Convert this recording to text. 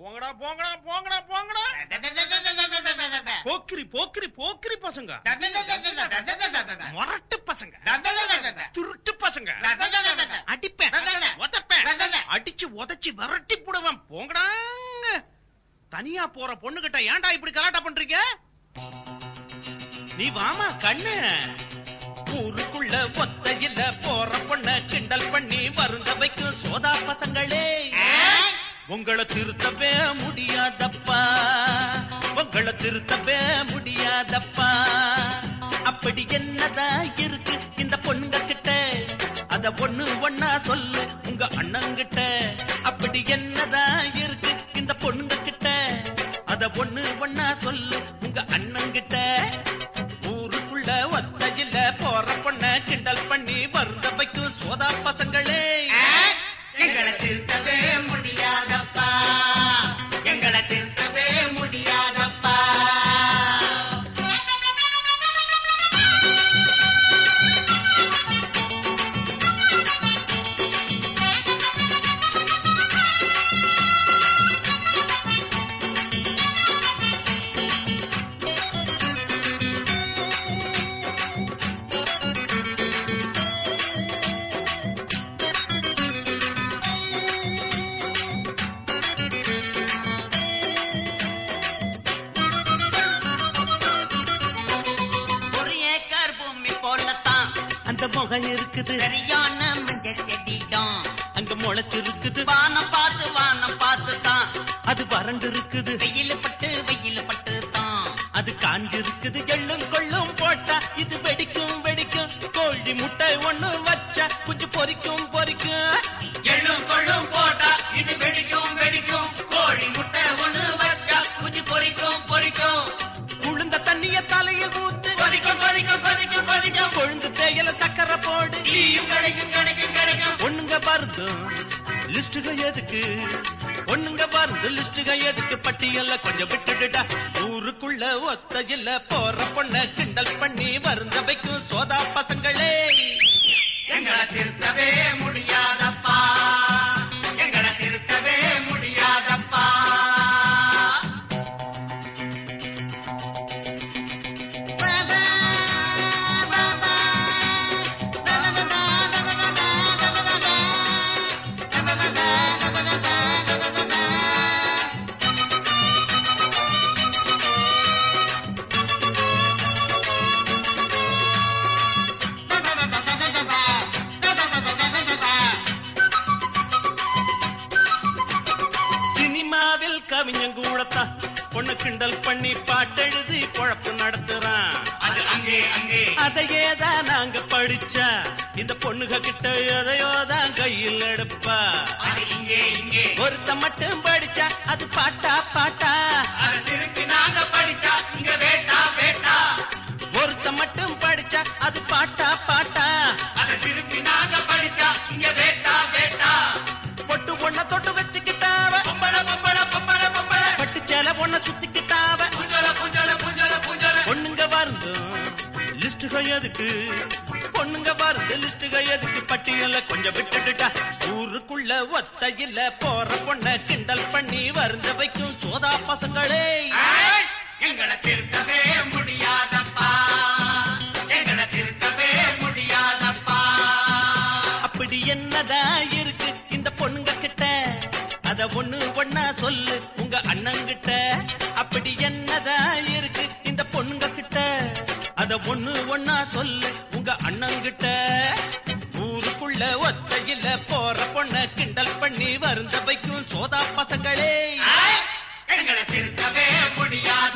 போங்கடா போங்கடா போங்கடா போங்கடா போக்கிரி போக்கிரி போக்கிரி பசங்க முரட்டு பசங்க திருட்டு பசங்க அடிப்பேன் உதப்பேன் அடிச்சு உதைச்சு விரட்டி போடுவேன் போங்கடா தனியா போற பொண்ணுகிட்ட ஏன்டா இப்படி கலாட்டா பண்றீங்க நீ வாமா கண்ணு ஊருக்குள்ள ஒத்தையில போற பொண்ண கிண்டல் பண்ணி வருந்த வைக்கும் சோதா பசங்களே உங்களை திருத்தவே முடியாதப்பா உங்களை திருத்தவே முடியாதப்பா அப்படி என்னதான் இருக்கு இந்த பொண்ணுங்க கிட்ட அத ஒண்ணு ஒண்ணா சொல்லு உங்க அண்ணங்கிட்ட அப்படி என்னதான் இருக்கு இந்த பொண்ணுங்க கிட்ட அத ஒண்ணு ஒண்ணா சொல்லு உங்க அண்ணங்கிட்ட ஊருக்குள்ள ஒத்தையில போற பொண்ண கிண்டல் பண்ணி வருந்த வைக்கும் சோதா பசங்களே எங்களை திருத்தவே முடியாதப்பா எங்களை திருத்தவே முடியாதப்பா ஒரு ஏக்கர் பூமி போலத்தான் அந்த முகம் இருக்குது சரியான மஞ்சள் செடிதான் அங்க முளைச்சிருக்குது வானம் பார்த்து வானம் பார்த்து தான் அது வறண்டு இருக்குது வெயில் பட்டு வெயில் பட்டு தான் அது காஞ்சிருக்குது எள்ளும் கொள்ளும் போட்டா இது வெடிக்கும் வெடிக்கும் கோழி முட்டை ஒண்ணு வச்சா குஞ்சு பொரிக்கும் பொரிக்கும் எள்ளும் கொள்ளும் போட்டா இது வெடிக்கும் வெடிக்கும் கோழி முட்டை ஒண்ணு வச்சா குஞ்சு பொரிக்கும் பொரிக்கும் உளுந்த தண்ணிய தலைய ஊத்து கொதிக்கும் கொதிக்கும் கொதிக்கும் கொதிக்கும் கொழுந்து தேயில சக்கரை போடு டீயும் கிடைக்கும் கிடைக்கும் கிடைக்கும் ஒண்ணுங்க வருது லிஸ்டுக எதுக்கு ஒண்ணுங்க வருது லிஸ்டுக எதுக்கு பட்டியல்ல கொஞ்சம் விட்டுடுடா ஊருக்குள்ள ஒத்தையில போற பொண்ண கிண்டல் பண்ணி வருந்த வைக்கும் சோதா பசங்களே எங்களை திருத்தவே முடியாதப்பா எங்களை திருத்தவே முடியாதப்பா சினிமாவில் கவிஞன் கூடத்தான் பொண்ணு கிண்டல் பண்ணி பாட்டெழுதி குழப்பு நடத்துறான் அது அங்கே அங்கே அதையே தான் நாங்க படிச்சா இந்த பொண்ணுக கிட்ட எதையோ தான் கையில் எடுப்பா அது இங்கே இங்கே ஒருத்த மட்டும் படிச்சா அது பாட்டா பாட்டா அதை திருப்பி நாங்க படிச்சா இங்க வேட்டா வேட்டா ஒருத்த மட்டும் படிச்சா அது பாட்டா பாட்டா அதை திருப்பி நாங்க படிச்சா இங்க வேட்டா வேட்டா பொட்டு பொண்ண தொட்டு வச்சுக்கிட்டாவ பொம்பள பொம்பள பொம்பள பொம்பள பட்டு சேல பொண்ண சுத்திக்கிட்டாவ புஞ்சல புஞ்சல புஞ்சல புஞ்சல பொண்ணுங்க வருது லிஸ்டுக எதுக்கு பொண்ணுங்க வருது லிஸ்டுக எதுக்கு பட்டியல கொஞ்சம் விட்டுடுட்டா ஊருக்குள்ள ஒத்தையில போற பொண்ண கிண்டல் பண்ணி வருந்த வைக்கும் சோதா பசங்களே ஏய், எங்களை திருத்தவே முடியாதப்பா எங்களை திருத்தவே முடியாதப்பா அப்படி என்னதா இருக்கு இந்த பொண்ணுங்க கிட்ட அத ஒண்ணு ஒண்ணா சொல்லு உங்க அண்ணங்கிட்ட அப்படி என்னதா இருக்கு இந்த பொண்ணுங்க கிட்ட அத ஒண்ணு ஒண்ணா சொல்லு உங்க அண்ணங்கிட்ட ஊருக்குள்ள ஒத்தையில போற பொண்ண கிண்டல் பண்ணி வருந்த வைக்கும் சோதா பசங்களே ஏய், எங்களை திருத்தவே முடியாத